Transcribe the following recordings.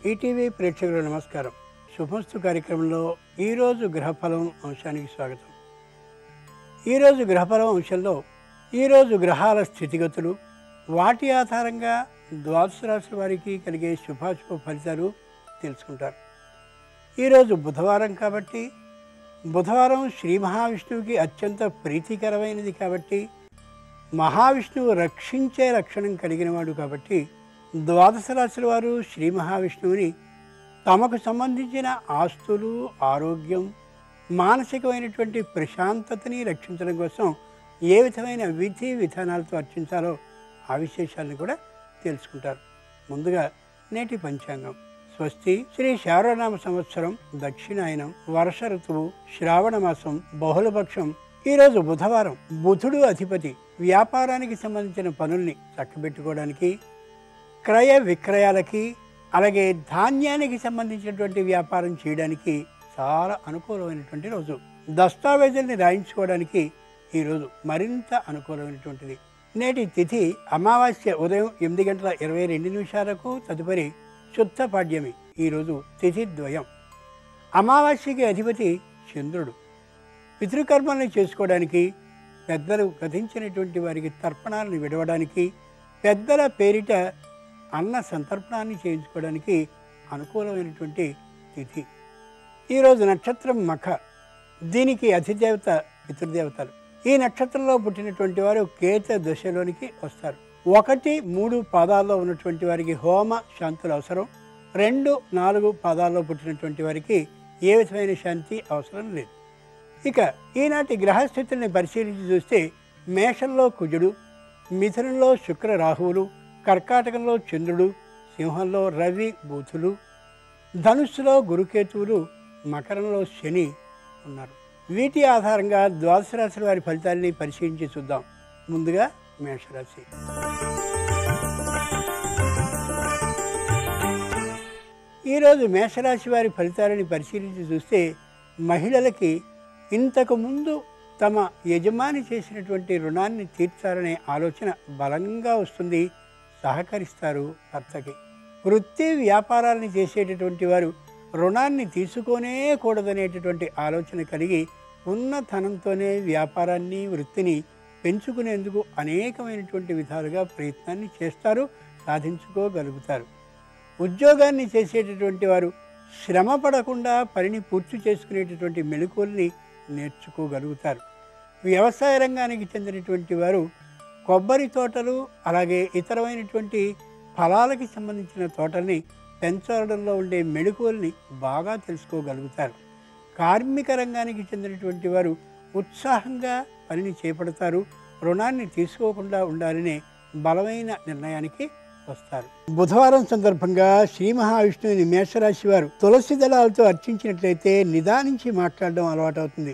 ETV ప్రేక్షకుల నమస్కారం శుభస్తు కార్యక్రమంలో ఈరోజు గ్రహఫలం అంశానికి స్వాగతం ఈరోజు గ్రహఫలం అంశంలో ఈరోజు గ్రహాల స్థితిగతులు వాటి ఆధారంగా ద్వాదశ రాశుల వారికి కలిగే శుభాశుభ ఫలితాలు తెలుసుకుంటారు ఈరోజు బుధవారం కాబట్టి బుధవారం శ్రీ మహావిష్ణువుకి అత్యంత ప్రీతికరమైనది కాబట్టి మహావిష్ణువు రక్షించే లక్షణం కలిగినవాడు కాబట్టి ద్వాదశ రాశుల వారు శ్రీ మహావిష్ణువుని తమకు సంబంధించిన ఆస్తులు ఆరోగ్యం మానసికమైనటువంటి ప్రశాంతతని రక్షించడం కోసం ఏ విధమైన విధి విధానాలతో అర్చించాలో ఆ విశేషాలను కూడా తెలుసుకుంటారు ముందుగా నేటి పంచాంగం స్వస్తి శ్రీ శారనామ సంవత్సరం దక్షిణాయనం వర్ష ఋతువు శ్రావణ మాసం బహుళపక్షం ఈరోజు బుధవారం బుధుడు అధిపతి వ్యాపారానికి సంబంధించిన పనుల్ని చక్కబెట్టుకోవడానికి క్రయ విక్రయాలకి అలాగే ధాన్యానికి సంబంధించినటువంటి వ్యాపారం చేయడానికి చాలా అనుకూలమైనటువంటి రోజు దస్తావేజుల్ని రాయించుకోవడానికి ఈరోజు మరింత అనుకూలమైనటువంటిది నేటి తిథి అమావాస్య ఉదయం ఎనిమిది గంటల ఇరవై రెండు నిమిషాలకు తదుపరి శుద్ధ పాడ్యమి ఈరోజు తిథి ద్వయం అమావాస్యకి అధిపతి చంద్రుడు పితృకర్మల్ని చేసుకోవడానికి పెద్దలు గతించినటువంటి వారికి తర్పణాలను విడవడానికి పెద్దల పేరిట అన్న సంతర్పణాన్ని చేయించుకోవడానికి అనుకూలమైనటువంటి తిథి ఈరోజు నక్షత్రం మఖ దీనికి అధిదేవత పితృదేవతలు ఈ నక్షత్రంలో పుట్టినటువంటి వారు కేత దశలోనికి వస్తారు ఒకటి మూడు పాదాల్లో ఉన్నటువంటి వారికి హోమ శాంతులు అవసరం రెండు నాలుగు పాదాల్లో పుట్టినటువంటి వారికి ఏ విధమైన శాంతి అవసరం లేదు ఇక ఈనాటి గ్రహస్థితుల్ని పరిశీలించి చూస్తే మేషంలో కుజుడు మిథునంలో శుక్ర రాహువులు కర్కాటకంలో చంద్రుడు సింహంలో రవి బూతులు ధనుస్సులో గురుకేతువులు మకరంలో శని ఉన్నారు వీటి ఆధారంగా ద్వాదశ రాశుల వారి ఫలితాలని పరిశీలించి చూద్దాం ముందుగా మేషరాశి ఈరోజు మేషరాశి వారి ఫలితాలని పరిశీలించి చూస్తే మహిళలకి ఇంతకు ముందు తమ యజమాని చేసినటువంటి రుణాన్ని తీర్చాలనే ఆలోచన బలంగా వస్తుంది సహకరిస్తారు భర్తకి వృత్తి వ్యాపారాలను చేసేటటువంటి వారు రుణాన్ని తీసుకొనే కూడదనేటటువంటి ఆలోచన కలిగి ఉన్న ధనంతోనే వ్యాపారాన్ని వృత్తిని పెంచుకునేందుకు అనేకమైనటువంటి విధాలుగా ప్రయత్నాన్ని చేస్తారు సాధించుకోగలుగుతారు ఉద్యోగాన్ని చేసేటటువంటి వారు శ్రమ పడకుండా పనిని పూర్తి చేసుకునేటటువంటి మెళుకువల్ని నేర్చుకోగలుగుతారు వ్యవసాయ రంగానికి చెందినటువంటి వారు కొబ్బరి తోటలు అలాగే ఇతరమైనటువంటి ఫలాలకి సంబంధించిన తోటల్ని పెంచడంలో ఉండే మెళుకువల్ని బాగా తెలుసుకోగలుగుతారు కార్మిక రంగానికి చెందినటువంటి వారు ఉత్సాహంగా పనిని చేపడతారు రుణాన్ని తీసుకోకుండా ఉండాలనే బలమైన నిర్ణయానికి వస్తారు బుధవారం సందర్భంగా శ్రీ మహావిష్ణువుని మేషరాశి వారు తులసి దళాలతో అర్చించినట్లయితే నిదానించి మాట్లాడడం అలవాటవుతుంది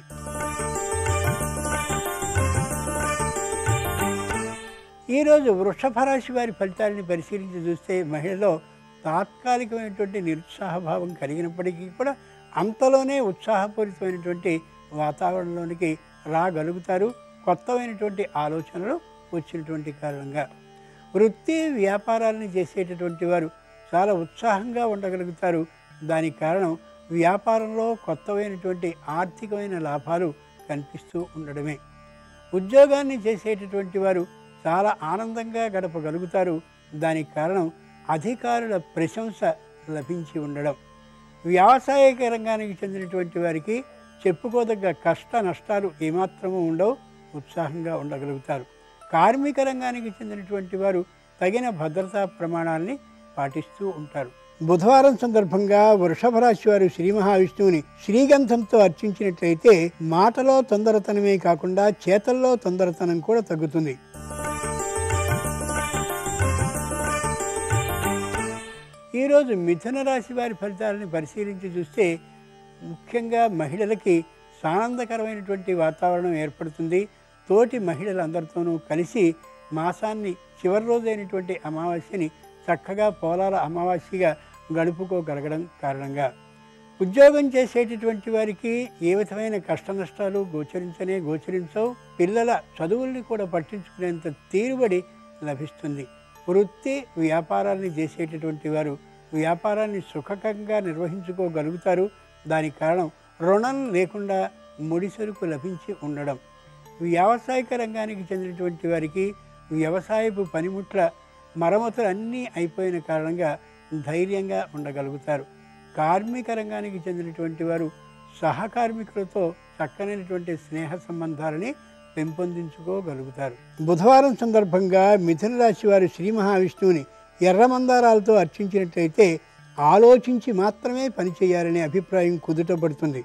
ఈరోజు వృషభ రాశి వారి ఫలితాలని పరిశీలించి చూస్తే మహిళలో తాత్కాలికమైనటువంటి నిరుత్సాహభావం కలిగినప్పటికీ కూడా అంతలోనే ఉత్సాహపూరితమైనటువంటి వాతావరణంలోనికి రాగలుగుతారు కొత్తమైనటువంటి ఆలోచనలు వచ్చినటువంటి కారణంగా వృత్తి వ్యాపారాలను చేసేటటువంటి వారు చాలా ఉత్సాహంగా ఉండగలుగుతారు దానికి కారణం వ్యాపారంలో కొత్తమైనటువంటి ఆర్థికమైన లాభాలు కనిపిస్తూ ఉండడమే ఉద్యోగాన్ని చేసేటటువంటి వారు చాలా ఆనందంగా గడపగలుగుతారు దానికి కారణం అధికారుల ప్రశంస లభించి ఉండడం వ్యావసాయిక రంగానికి చెందినటువంటి వారికి చెప్పుకోదగ్గ కష్ట నష్టాలు ఏమాత్రమూ ఉండవు ఉత్సాహంగా ఉండగలుగుతారు కార్మిక రంగానికి చెందినటువంటి వారు తగిన భద్రతా ప్రమాణాలని పాటిస్తూ ఉంటారు బుధవారం సందర్భంగా వృషభ రాశి వారు శ్రీ మహావిష్ణువుని శ్రీగంధంతో అర్చించినట్లయితే మాటలో తొందరతనమే కాకుండా చేతల్లో తొందరతనం కూడా తగ్గుతుంది ఈరోజు మిథున రాశి వారి ఫలితాలను పరిశీలించి చూస్తే ముఖ్యంగా మహిళలకి సానందకరమైనటువంటి వాతావరణం ఏర్పడుతుంది తోటి మహిళలందరితోనూ కలిసి మాసాన్ని చివరి రోజైనటువంటి అమావాస్యని చక్కగా పోలాల అమావాస్యగా గడుపుకోగలగడం కారణంగా ఉద్యోగం చేసేటటువంటి వారికి ఏ విధమైన కష్ట నష్టాలు గోచరించనే గోచరించవు పిల్లల చదువుల్ని కూడా పట్టించుకునేంత తీరుబడి లభిస్తుంది వృత్తి వ్యాపారాన్ని చేసేటటువంటి వారు వ్యాపారాన్ని సుఖకంగా నిర్వహించుకోగలుగుతారు దానికి కారణం రుణం లేకుండా ముడిసరుకు లభించి ఉండడం వ్యావసాయిక రంగానికి చెందినటువంటి వారికి వ్యవసాయపు పనిముట్ల మరమ్మతులు అన్నీ అయిపోయిన కారణంగా ధైర్యంగా ఉండగలుగుతారు కార్మిక రంగానికి చెందినటువంటి వారు సహకార్మికులతో చక్కనైనటువంటి స్నేహ సంబంధాలని పెంపొందించుకోగలుగుతారు బుధవారం సందర్భంగా మిథున రాశి వారు శ్రీ మహావిష్ణువుని ఎర్రమందారాలతో అర్చించినట్లయితే ఆలోచించి మాత్రమే పనిచేయాలనే అభిప్రాయం కుదుటపడుతుంది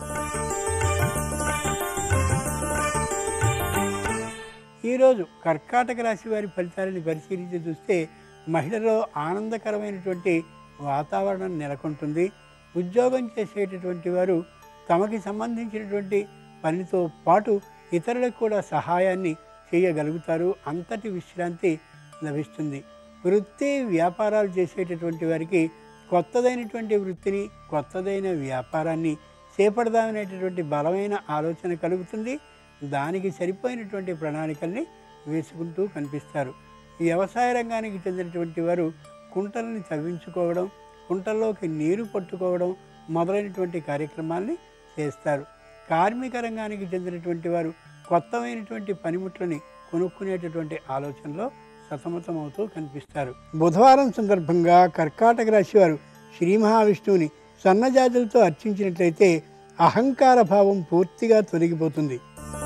ఈరోజు కర్కాటక రాశి వారి ఫలితాలను పరిశీలించి చూస్తే మహిళలో ఆనందకరమైనటువంటి వాతావరణం నెలకొంటుంది ఉద్యోగం చేసేటటువంటి వారు తమకి సంబంధించినటువంటి పనితో పాటు ఇతరులకు కూడా సహాయాన్ని చేయగలుగుతారు అంతటి విశ్రాంతి లభిస్తుంది వృత్తి వ్యాపారాలు చేసేటటువంటి వారికి కొత్తదైనటువంటి వృత్తిని కొత్తదైన వ్యాపారాన్ని చేపడదామనేటటువంటి బలమైన ఆలోచన కలుగుతుంది దానికి సరిపోయినటువంటి ప్రణాళికల్ని వేసుకుంటూ కనిపిస్తారు వ్యవసాయ రంగానికి చెందినటువంటి వారు కుంటల్ని తవ్వించుకోవడం కుంటల్లోకి నీరు పట్టుకోవడం మొదలైనటువంటి కార్యక్రమాల్ని చేస్తారు కార్మిక రంగానికి చెందినటువంటి వారు కొత్తమైనటువంటి పనిముట్లని కొనుక్కునేటటువంటి ఆలోచనలో సతమతమవుతూ కనిపిస్తారు బుధవారం సందర్భంగా కర్కాటక రాశి వారు శ్రీ మహావిష్ణువుని సన్నజాజులతో అర్చించినట్లయితే అహంకార భావం పూర్తిగా తొలగిపోతుంది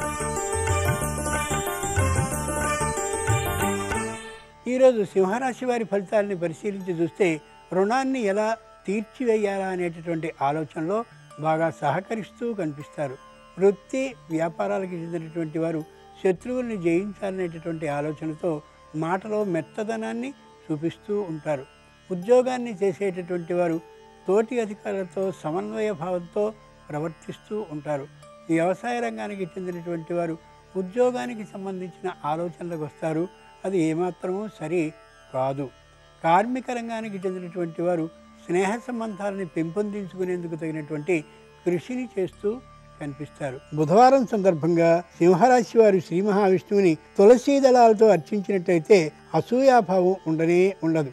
ఈరోజు సింహరాశి వారి ఫలితాలని పరిశీలించి చూస్తే రుణాన్ని ఎలా తీర్చివేయాలా అనేటటువంటి ఆలోచనలో బాగా సహకరిస్తూ కనిపిస్తారు వృత్తి వ్యాపారాలకు చెందినటువంటి వారు శత్రువుల్ని జయించాలనేటటువంటి ఆలోచనతో మాటలో మెత్తదనాన్ని చూపిస్తూ ఉంటారు ఉద్యోగాన్ని చేసేటటువంటి వారు తోటి అధికారులతో సమన్వయ భావంతో ప్రవర్తిస్తూ ఉంటారు వ్యవసాయ రంగానికి చెందినటువంటి వారు ఉద్యోగానికి సంబంధించిన ఆలోచనలకు వస్తారు అది ఏమాత్రమూ సరి కాదు కార్మిక రంగానికి చెందినటువంటి వారు స్నేహ సంబంధాలను పెంపొందించుకునేందుకు తగినటువంటి కృషిని చేస్తూ కనిపిస్తారు బుధవారం సందర్భంగా సింహరాశి వారు శ్రీ మహావిష్ణువుని తులసీ దళాలతో అర్చించినట్లయితే అసూయాభావం ఉండనే ఉండదు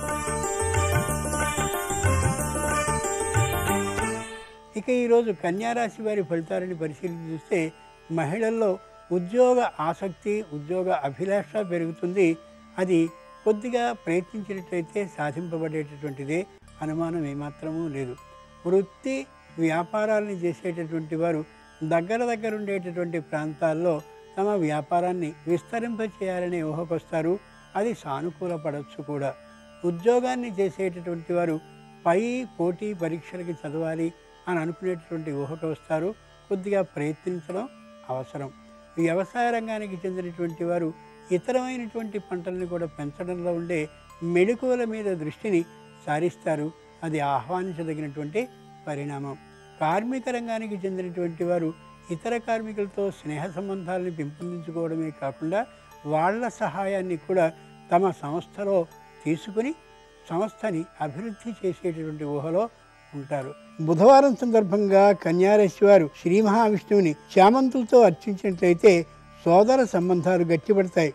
ఇక ఈరోజు కన్యారాశి వారి ఫలితాలను పరిశీలించి చూస్తే మహిళల్లో ఉద్యోగ ఆసక్తి ఉద్యోగ అభిలాష పెరుగుతుంది అది కొద్దిగా ప్రయత్నించినట్లయితే సాధింపబడేటటువంటిదే అనుమానం ఏమాత్రమూ లేదు వృత్తి వ్యాపారాలను చేసేటటువంటి వారు దగ్గర దగ్గర ఉండేటటువంటి ప్రాంతాల్లో తమ వ్యాపారాన్ని విస్తరింపచేయాలనే ఊహకొస్తారు అది సానుకూలపడవచ్చు కూడా ఉద్యోగాన్ని చేసేటటువంటి వారు పై పోటీ పరీక్షలకి చదవాలి అని అనుకునేటటువంటి ఊహకు వస్తారు కొద్దిగా ప్రయత్నించడం అవసరం వ్యవసాయ రంగానికి చెందినటువంటి వారు ఇతరమైనటువంటి పంటలను కూడా పెంచడంలో ఉండే మెళుకువల మీద దృష్టిని సారిస్తారు అది ఆహ్వానించదగినటువంటి పరిణామం కార్మిక రంగానికి చెందినటువంటి వారు ఇతర కార్మికులతో స్నేహ సంబంధాలను పెంపొందించుకోవడమే కాకుండా వాళ్ళ సహాయాన్ని కూడా తమ సంస్థలో తీసుకుని సంస్థని అభివృద్ధి చేసేటటువంటి ఊహలో ఉంటారు బుధవారం సందర్భంగా కన్యారాశి వారు శ్రీ మహావిష్ణువుని చామంతులతో అర్చించినట్లయితే సోదర సంబంధాలు గట్టిపడతాయి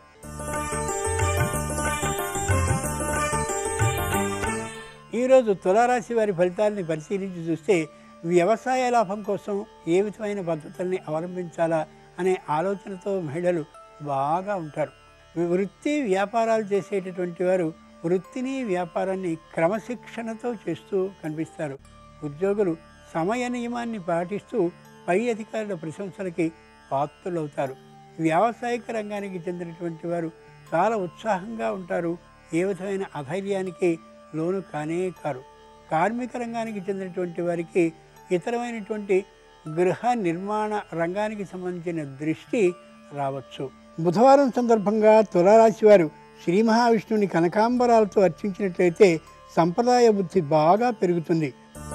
ఈరోజు తులారాశి వారి ఫలితాలని పరిశీలించి చూస్తే వ్యవసాయ లాభం కోసం ఏ విధమైన పద్ధతుల్ని అవలంబించాలా అనే ఆలోచనతో మహిళలు బాగా ఉంటారు వృత్తి వ్యాపారాలు చేసేటటువంటి వారు వృత్తిని వ్యాపారాన్ని క్రమశిక్షణతో చేస్తూ కనిపిస్తారు ఉద్యోగులు సమయ నియమాన్ని పాటిస్తూ పై అధికారుల ప్రశంసలకి పాత్రులవుతారు వ్యావసాయిక రంగానికి చెందినటువంటి వారు చాలా ఉత్సాహంగా ఉంటారు ఏ విధమైన అధైర్యానికి లోను కానే కారు కార్మిక రంగానికి చెందినటువంటి వారికి ఇతరమైనటువంటి గృహ నిర్మాణ రంగానికి సంబంధించిన దృష్టి రావచ్చు బుధవారం సందర్భంగా తులారాశి వారు శ్రీ మహావిష్ణువుని కనకాంబరాలతో అర్చించినట్లయితే సంప్రదాయ బుద్ధి బాగా పెరుగుతుంది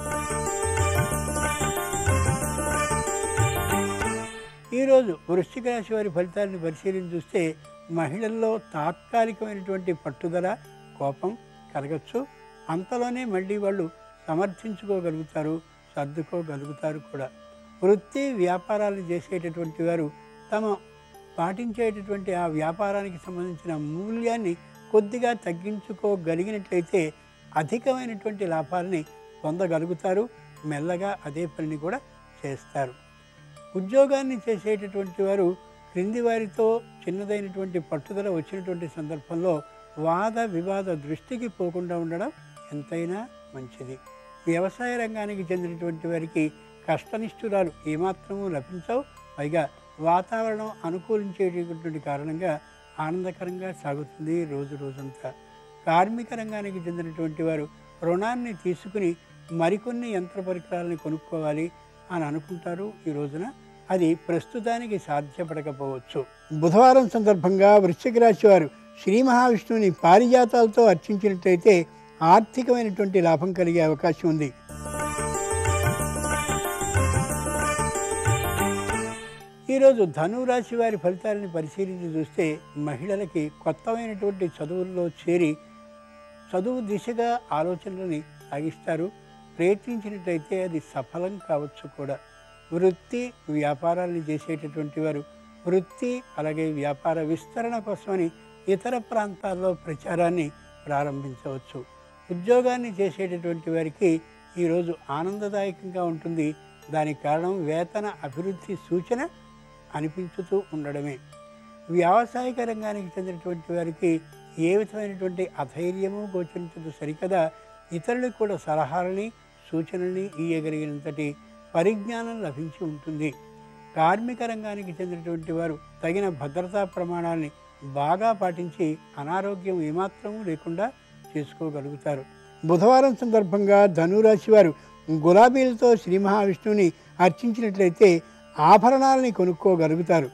ఈరోజు వృశ్చిక రాశి వారి ఫలితాలను పరిశీలించి చూస్తే మహిళల్లో తాత్కాలికమైనటువంటి పట్టుదల కోపం కలగచ్చు అంతలోనే మళ్ళీ వాళ్ళు సమర్థించుకోగలుగుతారు సర్దుకోగలుగుతారు కూడా వృత్తి వ్యాపారాలు చేసేటటువంటి వారు తమ పాటించేటటువంటి ఆ వ్యాపారానికి సంబంధించిన మూల్యాన్ని కొద్దిగా తగ్గించుకోగలిగినట్లయితే అధికమైనటువంటి లాభాలని పొందగలుగుతారు మెల్లగా అదే పనిని కూడా చేస్తారు ఉద్యోగాన్ని చేసేటటువంటి వారు క్రింది వారితో చిన్నదైనటువంటి పట్టుదల వచ్చినటువంటి సందర్భంలో వాద వివాద దృష్టికి పోకుండా ఉండడం ఎంతైనా మంచిది వ్యవసాయ రంగానికి చెందినటువంటి వారికి కష్టనిష్ఠురాలు ఏమాత్రమూ లభించవు పైగా వాతావరణం అనుకూలించేటటువంటి కారణంగా ఆనందకరంగా సాగుతుంది రోజు రోజంతా కార్మిక రంగానికి చెందినటువంటి వారు రుణాన్ని తీసుకుని మరికొన్ని యంత్ర పరికరాలని కొనుక్కోవాలి అని అనుకుంటారు ఈ రోజున అది ప్రస్తుతానికి సాధ్యపడకపోవచ్చు బుధవారం సందర్భంగా వృశ్చిక రాశి వారు శ్రీ మహావిష్ణువుని పారిజాతాలతో అర్చించినట్లయితే ఆర్థికమైనటువంటి లాభం కలిగే అవకాశం ఉంది ఈరోజు ధనురాశి వారి ఫలితాలను పరిశీలించి చూస్తే మహిళలకి కొత్తమైనటువంటి చదువుల్లో చేరి చదువు దిశగా ఆలోచనలని సాగిస్తారు ప్రయత్నించినట్లయితే అది సఫలం కావచ్చు కూడా వృత్తి వ్యాపారాలను చేసేటటువంటి వారు వృత్తి అలాగే వ్యాపార విస్తరణ కోసమని ఇతర ప్రాంతాల్లో ప్రచారాన్ని ప్రారంభించవచ్చు ఉద్యోగాన్ని చేసేటటువంటి వారికి ఈరోజు ఆనందదాయకంగా ఉంటుంది దానికి కారణం వేతన అభివృద్ధి సూచన అనిపించుతూ ఉండడమే వ్యావసాయిక రంగానికి చెందినటువంటి వారికి ఏ విధమైనటువంటి అధైర్యము గోచరించదు సరికదా ఇతరులకు కూడా సలహాలని సూచనల్ని ఇయ్యగలిగినంతటి పరిజ్ఞానం లభించి ఉంటుంది కార్మిక రంగానికి చెందినటువంటి వారు తగిన భద్రతా ప్రమాణాలని బాగా పాటించి అనారోగ్యం ఏమాత్రమూ లేకుండా చేసుకోగలుగుతారు బుధవారం సందర్భంగా ధనురాశి వారు గులాబీలతో శ్రీ మహావిష్ణువుని అర్చించినట్లయితే ఆభరణాలని కొనుక్కోగలుగుతారు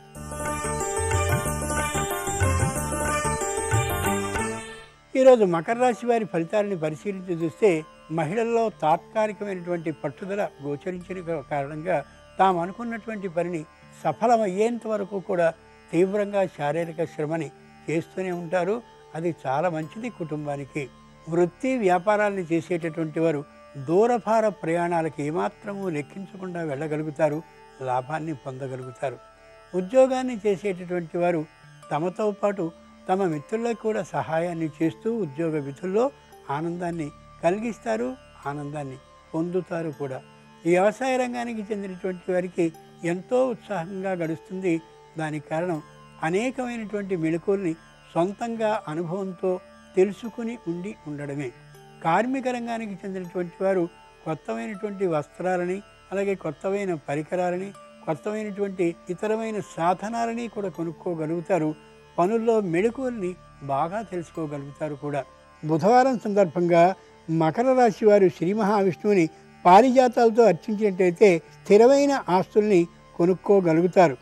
ఈరోజు మకర రాశి వారి ఫలితాలను పరిశీలించి చూస్తే మహిళల్లో తాత్కాలికమైనటువంటి పట్టుదల గోచరించిన కారణంగా తాము అనుకున్నటువంటి పనిని సఫలమయ్యేంత వరకు కూడా తీవ్రంగా శారీరక శ్రమని చేస్తూనే ఉంటారు అది చాలా మంచిది కుటుంబానికి వృత్తి వ్యాపారాలను చేసేటటువంటి వారు దూరభార ప్రయాణాలకు ఏమాత్రమూ లెక్కించకుండా వెళ్ళగలుగుతారు లాభాన్ని పొందగలుగుతారు ఉద్యోగాన్ని చేసేటటువంటి వారు తమతో పాటు తమ మిత్రులకు కూడా సహాయాన్ని చేస్తూ ఉద్యోగ విధుల్లో ఆనందాన్ని కలిగిస్తారు ఆనందాన్ని పొందుతారు కూడా ఈ వ్యవసాయ రంగానికి చెందినటువంటి వారికి ఎంతో ఉత్సాహంగా గడుస్తుంది దానికి కారణం అనేకమైనటువంటి మెళుకుల్ని సొంతంగా అనుభవంతో తెలుసుకుని ఉండి ఉండడమే కార్మిక రంగానికి చెందినటువంటి వారు కొత్తమైనటువంటి వస్త్రాలని అలాగే కొత్తమైన పరికరాలని కొత్తమైనటువంటి ఇతరమైన సాధనాలని కూడా కొనుక్కోగలుగుతారు పనుల్లో మెళుకువల్ని బాగా తెలుసుకోగలుగుతారు కూడా బుధవారం సందర్భంగా మకర రాశి వారు శ్రీ మహావిష్ణువుని పారిజాతాలతో అర్చించినట్లయితే స్థిరమైన ఆస్తుల్ని కొనుక్కోగలుగుతారు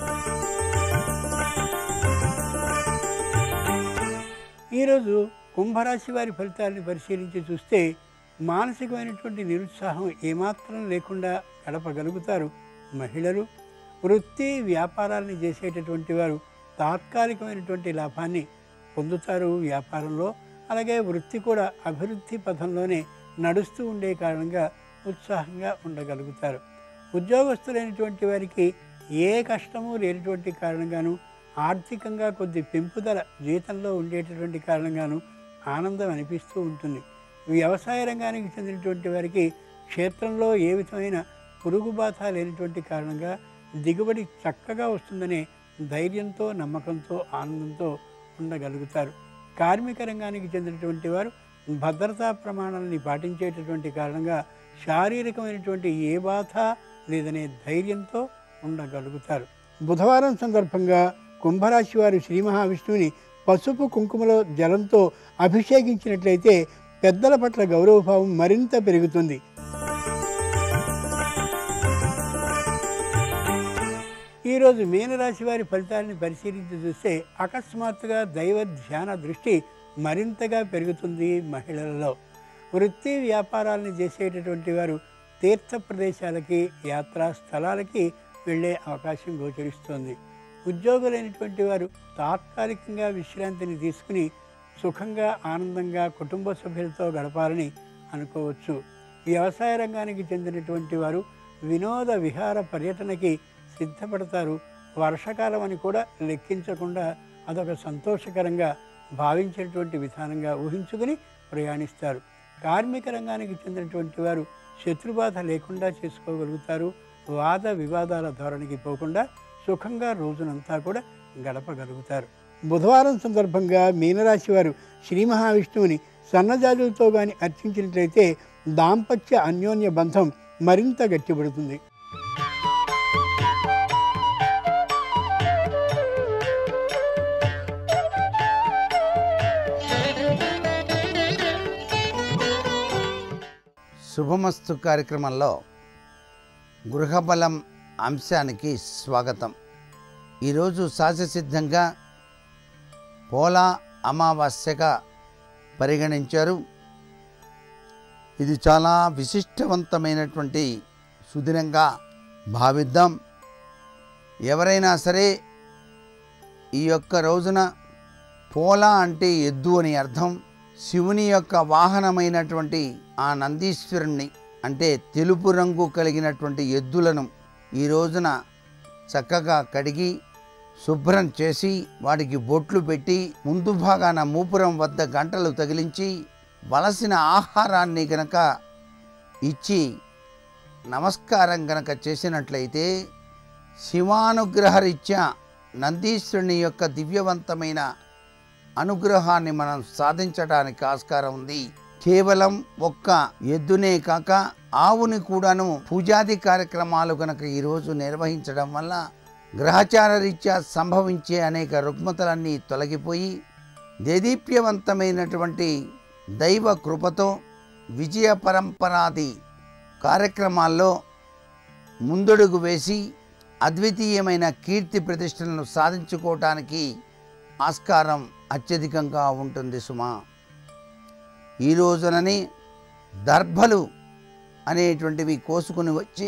ఈరోజు కుంభరాశి వారి ఫలితాలను పరిశీలించి చూస్తే మానసికమైనటువంటి నిరుత్సాహం ఏమాత్రం లేకుండా గడపగలుగుతారు మహిళలు వృత్తి వ్యాపారాలను చేసేటటువంటి వారు తాత్కాలికమైనటువంటి లాభాన్ని పొందుతారు వ్యాపారంలో అలాగే వృత్తి కూడా అభివృద్ధి పథంలోనే నడుస్తూ ఉండే కారణంగా ఉత్సాహంగా ఉండగలుగుతారు ఉద్యోగస్తులైనటువంటి వారికి ఏ కష్టము లేనటువంటి కారణంగాను ఆర్థికంగా కొద్ది పెంపుదల జీతంలో ఉండేటటువంటి కారణంగాను ఆనందం అనిపిస్తూ ఉంటుంది వ్యవసాయ రంగానికి చెందినటువంటి వారికి క్షేత్రంలో ఏ విధమైన పురుగు బాధ లేనటువంటి కారణంగా దిగుబడి చక్కగా వస్తుందనే ధైర్యంతో నమ్మకంతో ఆనందంతో ఉండగలుగుతారు కార్మిక రంగానికి చెందినటువంటి వారు భద్రతా ప్రమాణాలని పాటించేటటువంటి కారణంగా శారీరకమైనటువంటి ఏ బాధ లేదనే ధైర్యంతో ఉండగలుగుతారు బుధవారం సందర్భంగా కుంభరాశి వారు శ్రీ మహావిష్ణువుని పసుపు కుంకుమలో జలంతో అభిషేకించినట్లయితే పెద్దల పట్ల గౌరవభావం మరింత పెరుగుతుంది ఈరోజు మీనరాశి వారి ఫలితాలను పరిశీలించి చూస్తే అకస్మాత్తుగా దైవ ధ్యాన దృష్టి మరింతగా పెరుగుతుంది మహిళలలో వృత్తి వ్యాపారాలను చేసేటటువంటి వారు తీర్థ ప్రదేశాలకి యాత్రా స్థలాలకి వెళ్ళే అవకాశం గోచరిస్తోంది ఉద్యోగులైనటువంటి వారు తాత్కాలికంగా విశ్రాంతిని తీసుకుని సుఖంగా ఆనందంగా కుటుంబ సభ్యులతో గడపాలని అనుకోవచ్చు వ్యవసాయ రంగానికి చెందినటువంటి వారు వినోద విహార పర్యటనకి సిద్ధపడతారు వర్షాకాలం అని కూడా లెక్కించకుండా అదొక సంతోషకరంగా భావించేటువంటి విధానంగా ఊహించుకుని ప్రయాణిస్తారు కార్మిక రంగానికి చెందినటువంటి వారు శత్రుబాధ లేకుండా చేసుకోగలుగుతారు వాద వివాదాల ధోరణికి పోకుండా సుఖంగా రోజునంతా కూడా గడపగలుగుతారు బుధవారం సందర్భంగా మీనరాశి వారు శ్రీ మహావిష్ణువుని సన్నజాజులతో కానీ అర్చించినట్లయితే దాంపత్య అన్యోన్య బంధం మరింత గట్టిపడుతుంది శుభమస్తు కార్యక్రమంలో గృహబలం అంశానికి స్వాగతం ఈరోజు సహజసిద్ధంగా పోలా అమావాస్యగా పరిగణించారు ఇది చాలా విశిష్టవంతమైనటువంటి సుదినంగా భావిద్దాం ఎవరైనా సరే ఈ యొక్క రోజున పోలా అంటే ఎద్దు అని అర్థం శివుని యొక్క వాహనమైనటువంటి ఆ నందీశ్వరుణ్ణి అంటే తెలుపు రంగు కలిగినటువంటి ఎద్దులను ఈ రోజున చక్కగా కడిగి శుభ్రం చేసి వాటికి బొట్లు పెట్టి ముందు భాగాన మూపురం వద్ద గంటలు తగిలించి వలసిన ఆహారాన్ని గనక ఇచ్చి నమస్కారం గనక చేసినట్లయితే శివానుగ్రహరీత్యా నందీశ్వరుని యొక్క దివ్యవంతమైన అనుగ్రహాన్ని మనం సాధించడానికి ఆస్కారం ఉంది కేవలం ఒక్క ఎద్దునే కాక ఆవుని కూడాను పూజాది కార్యక్రమాలు కనుక ఈరోజు నిర్వహించడం వల్ల గ్రహచార రీత్యా సంభవించే అనేక రుగ్మతలన్నీ తొలగిపోయి దేదీప్యవంతమైనటువంటి దైవ కృపతో విజయ పరంపరాది కార్యక్రమాల్లో ముందడుగు వేసి అద్వితీయమైన కీర్తి ప్రతిష్టలను సాధించుకోవటానికి ఆస్కారం అత్యధికంగా ఉంటుంది సుమా ఈ రోజునని దర్భలు అనేటువంటివి కోసుకుని వచ్చి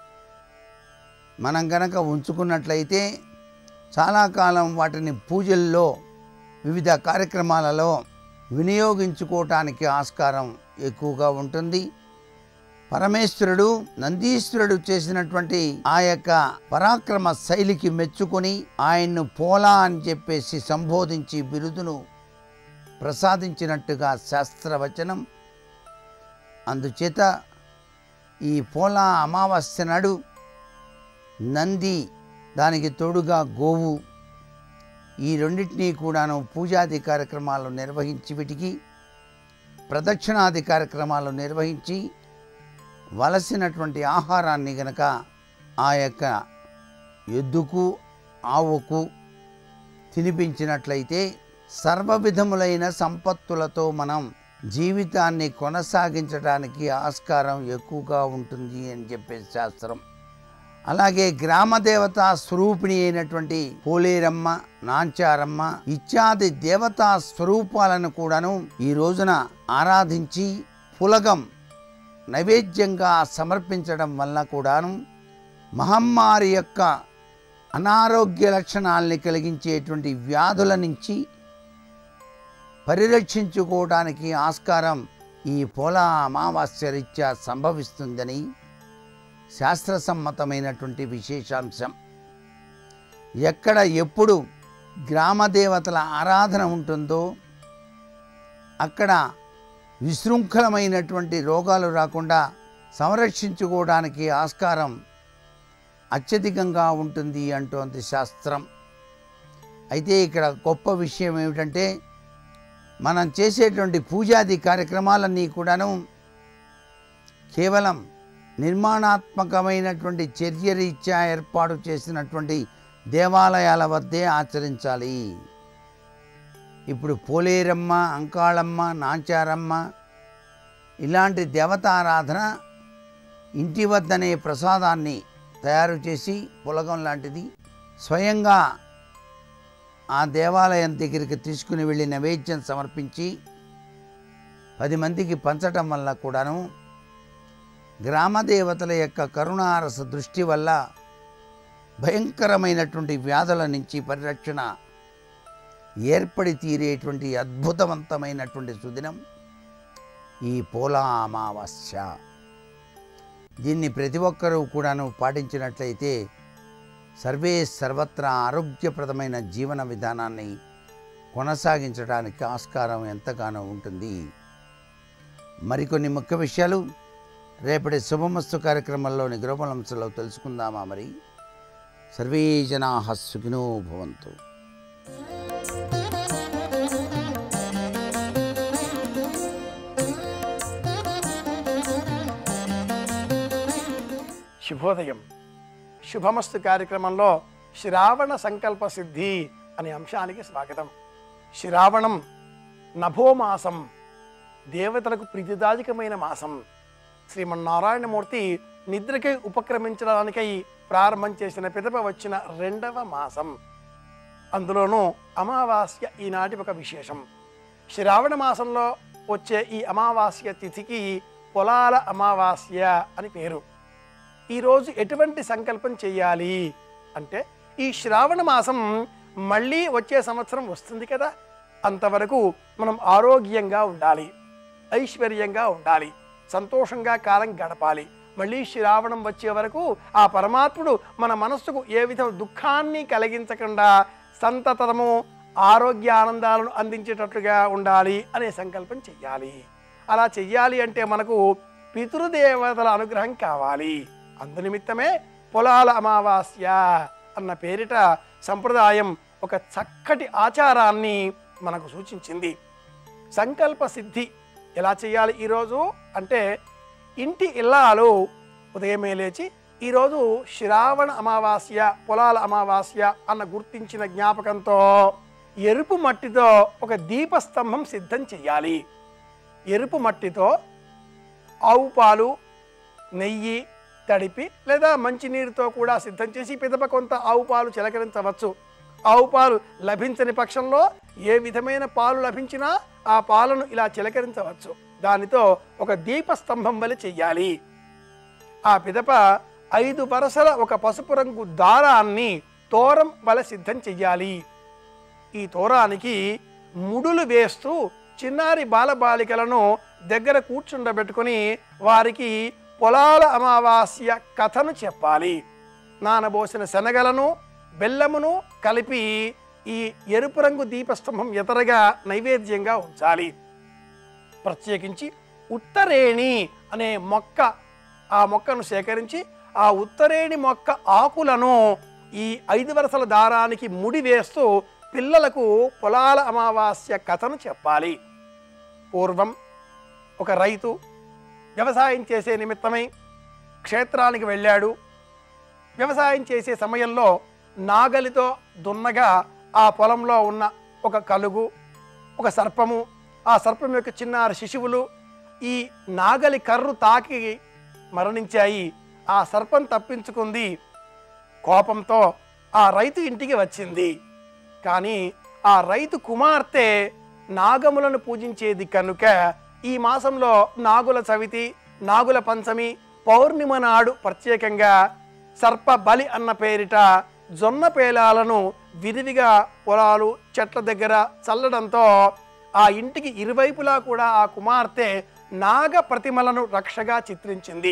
మనం గనక ఉంచుకున్నట్లయితే చాలా కాలం వాటిని పూజల్లో వివిధ కార్యక్రమాలలో వినియోగించుకోవటానికి ఆస్కారం ఎక్కువగా ఉంటుంది పరమేశ్వరుడు నందీశ్వరుడు చేసినటువంటి ఆ యొక్క పరాక్రమ శైలికి మెచ్చుకొని ఆయన్ను పోలా అని చెప్పేసి సంబోధించి బిరుదును ప్రసాదించినట్టుగా శాస్త్రవచనం అందుచేత ఈ పోలా అమావాస్య నాడు నంది దానికి తోడుగా గోవు ఈ రెండింటినీ కూడాను పూజాది కార్యక్రమాలు నిర్వహించి వీటికి ప్రదక్షిణాది కార్యక్రమాలు నిర్వహించి వలసినటువంటి ఆహారాన్ని గనక ఆ యొక్క ఎద్దుకు ఆవుకు తినిపించినట్లయితే సర్వ విధములైన సంపత్తులతో మనం జీవితాన్ని కొనసాగించడానికి ఆస్కారం ఎక్కువగా ఉంటుంది అని చెప్పే శాస్త్రం అలాగే గ్రామ దేవతా స్వరూపిణి అయినటువంటి పోలేరమ్మ నాంచారమ్మ ఇత్యాది దేవతా స్వరూపాలను కూడాను ఈ రోజున ఆరాధించి పులగం నైవేద్యంగా సమర్పించడం వల్ల కూడాను మహమ్మారి యొక్క అనారోగ్య లక్షణాలని కలిగించేటువంటి వ్యాధుల నుంచి పరిరక్షించుకోవడానికి ఆస్కారం ఈ పోలా అమావాస్య రీత్యా సంభవిస్తుందని శాస్త్రసమ్మతమైనటువంటి విశేషాంశం ఎక్కడ ఎప్పుడు గ్రామ దేవతల ఆరాధన ఉంటుందో అక్కడ విశృంఖలమైనటువంటి రోగాలు రాకుండా సంరక్షించుకోవడానికి ఆస్కారం అత్యధికంగా ఉంటుంది అంటోంది శాస్త్రం అయితే ఇక్కడ గొప్ప విషయం ఏమిటంటే మనం చేసేటువంటి పూజాది కార్యక్రమాలన్నీ కూడాను కేవలం నిర్మాణాత్మకమైనటువంటి చర్య రీత్యా ఏర్పాటు చేసినటువంటి దేవాలయాల వద్దే ఆచరించాలి ఇప్పుడు పోలేరమ్మ అంకాళమ్మ నాంచారమ్మ ఇలాంటి దేవతారాధన ఇంటి వద్దనే ప్రసాదాన్ని తయారు చేసి పులగం లాంటిది స్వయంగా ఆ దేవాలయం దగ్గరికి తీసుకుని వెళ్ళి నైవేద్యం సమర్పించి పది మందికి పంచటం వల్ల కూడాను గ్రామ దేవతల యొక్క కరుణారస దృష్టి వల్ల భయంకరమైనటువంటి వ్యాధుల నుంచి పరిరక్షణ ఏర్పడి తీరేటువంటి అద్భుతవంతమైనటువంటి సుదినం ఈ పోలా అమావాస్య దీన్ని ప్రతి ఒక్కరూ కూడాను పాటించినట్లయితే సర్వే సర్వత్రా ఆరోగ్యప్రదమైన జీవన విధానాన్ని కొనసాగించడానికి ఆస్కారం ఎంతగానో ఉంటుంది మరికొన్ని ముఖ్య విషయాలు రేపటి శుభమస్తు కార్యక్రమంలోని గృహలంశంలో తెలుసుకుందామా మరి సర్వే జనా సుఖినో భవంతు శుభోదయం శుభమస్తు కార్యక్రమంలో శ్రావణ సంకల్ప సిద్ధి అనే అంశానికి స్వాగతం శ్రావణం నభోమాసం దేవతలకు ప్రీతిదాయకమైన మాసం శ్రీమన్నారాయణమూర్తి నిద్రకై ఉపక్రమించడానికై ప్రారంభం చేసిన పిదప వచ్చిన రెండవ మాసం అందులోనూ అమావాస్య ఈనాటి ఒక విశేషం శ్రావణ మాసంలో వచ్చే ఈ అమావాస్య తిథికి పొలాల అమావాస్య అని పేరు ఈరోజు ఎటువంటి సంకల్పం చేయాలి అంటే ఈ శ్రావణ మాసం మళ్ళీ వచ్చే సంవత్సరం వస్తుంది కదా అంతవరకు మనం ఆరోగ్యంగా ఉండాలి ఐశ్వర్యంగా ఉండాలి సంతోషంగా కాలం గడపాలి మళ్ళీ శ్రావణం వచ్చే వరకు ఆ పరమాత్ముడు మన మనస్సుకు ఏ విధం దుఃఖాన్ని కలిగించకుండా సంతతము ఆరోగ్య ఆనందాలను అందించేటట్లుగా ఉండాలి అనే సంకల్పం చెయ్యాలి అలా చెయ్యాలి అంటే మనకు పితృదేవతల అనుగ్రహం కావాలి అందునిమిత్తమే పొలాల అమావాస్య అన్న పేరిట సంప్రదాయం ఒక చక్కటి ఆచారాన్ని మనకు సూచించింది సంకల్ప సిద్ధి ఎలా చేయాలి ఈరోజు అంటే ఇంటి ఇల్లాలు ఉదయమే లేచి ఈరోజు శ్రావణ అమావాస్య పొలాల అమావాస్య అన్న గుర్తించిన జ్ఞాపకంతో ఎరుపు మట్టితో ఒక దీపస్తంభం సిద్ధం చేయాలి ఎరుపు మట్టితో ఆవు పాలు నెయ్యి తడిపి లేదా మంచినీరుతో కూడా సిద్ధం చేసి పిదప కొంత ఆవు పాలు చిలకరించవచ్చు ఆవు పాలు లభించని పక్షంలో ఏ విధమైన పాలు లభించినా ఆ పాలను ఇలా చిలకరించవచ్చు దానితో ఒక దీపస్తంభం వలె చెయ్యాలి ఆ పిదప ఐదు వరసల ఒక పసుపు రంగు దారాన్ని తోరం వలె సిద్ధం చెయ్యాలి ఈ తోరానికి ముడులు వేస్తూ చిన్నారి బాలబాలికలను దగ్గర కూర్చుండబెట్టుకొని వారికి పొలాల అమావాస్య కథను చెప్పాలి నానబోసిన శనగలను బెల్లమును కలిపి ఈ ఎరుపు రంగు దీపస్తంభం ఎతరగా నైవేద్యంగా ఉంచాలి ప్రత్యేకించి ఉత్తరేణి అనే మొక్క ఆ మొక్కను సేకరించి ఆ ఉత్తరేణి మొక్క ఆకులను ఈ ఐదు వరసల దారానికి ముడి వేస్తూ పిల్లలకు పొలాల అమావాస్య కథను చెప్పాలి పూర్వం ఒక రైతు వ్యవసాయం చేసే నిమిత్తమై క్షేత్రానికి వెళ్ళాడు వ్యవసాయం చేసే సమయంలో నాగలితో దున్నగా ఆ పొలంలో ఉన్న ఒక కలుగు ఒక సర్పము ఆ సర్పం యొక్క చిన్నారి శిశువులు ఈ నాగలి కర్రు తాకి మరణించాయి ఆ సర్పం తప్పించుకుంది కోపంతో ఆ రైతు ఇంటికి వచ్చింది కానీ ఆ రైతు కుమార్తె నాగములను పూజించేది కనుక ఈ మాసంలో నాగుల చవితి నాగుల పంచమి పౌర్ణిమ నాడు ప్రత్యేకంగా సర్ప బలి అన్న పేరిట జొన్న పేలాలను విరివిగా పొలాలు చెట్ల దగ్గర చల్లడంతో ఆ ఇంటికి ఇరువైపులా కూడా ఆ కుమార్తె నాగ ప్రతిమలను రక్షగా చిత్రించింది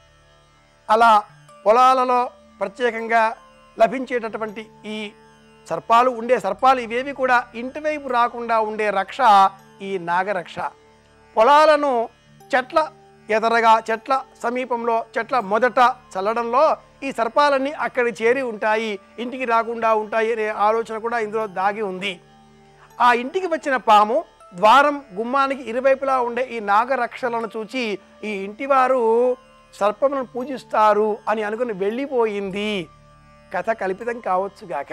అలా పొలాలలో ప్రత్యేకంగా లభించేటటువంటి ఈ సర్పాలు ఉండే సర్పాలు ఇవేవి కూడా ఇంటి వైపు రాకుండా ఉండే రక్ష ఈ నాగరక్ష పొలాలను చెట్ల ఎదరగా చెట్ల సమీపంలో చెట్ల మొదట చల్లడంలో ఈ సర్పాలన్నీ అక్కడి చేరి ఉంటాయి ఇంటికి రాకుండా ఉంటాయి అనే ఆలోచన కూడా ఇందులో దాగి ఉంది ఆ ఇంటికి వచ్చిన పాము ద్వారం గుమ్మానికి ఇరువైపులా ఉండే ఈ నాగరక్షలను చూచి ఈ ఇంటివారు సర్పములను పూజిస్తారు అని అనుకుని వెళ్ళిపోయింది కథ కల్పితం కావచ్చుగాక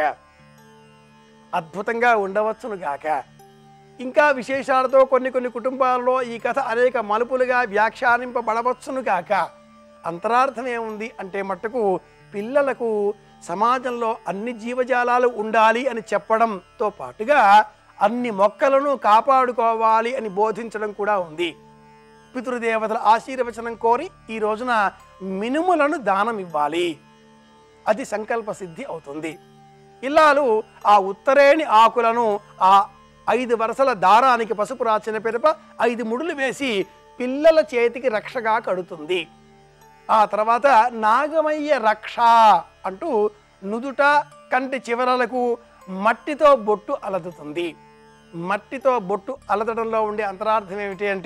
అద్భుతంగా ఉండవచ్చును గాక ఇంకా విశేషాలతో కొన్ని కొన్ని కుటుంబాల్లో ఈ కథ అనేక మలుపులుగా వ్యాఖ్యానింపబడవచ్చును గాక అంతరార్థం ఏముంది అంటే మట్టుకు పిల్లలకు సమాజంలో అన్ని జీవజాలాలు ఉండాలి అని చెప్పడంతో పాటుగా అన్ని మొక్కలను కాపాడుకోవాలి అని బోధించడం కూడా ఉంది పితృదేవతల ఆశీర్వచనం కోరి ఈ రోజున మినుములను దానం ఇవ్వాలి అది సంకల్ప సిద్ధి అవుతుంది ఇల్లాలు ఆ ఉత్తరేణి ఆకులను ఆ ఐదు వరుసల దారానికి పసుపు రాసిన పిదప ఐదు ముడులు వేసి పిల్లల చేతికి రక్షగా కడుతుంది ఆ తర్వాత నాగమయ్య రక్ష అంటూ నుదుట కంటి చివరలకు మట్టితో బొట్టు అలదుతుంది మట్టితో బొట్టు అలదడంలో ఉండే అంతరార్థం ఏమిటి అంటే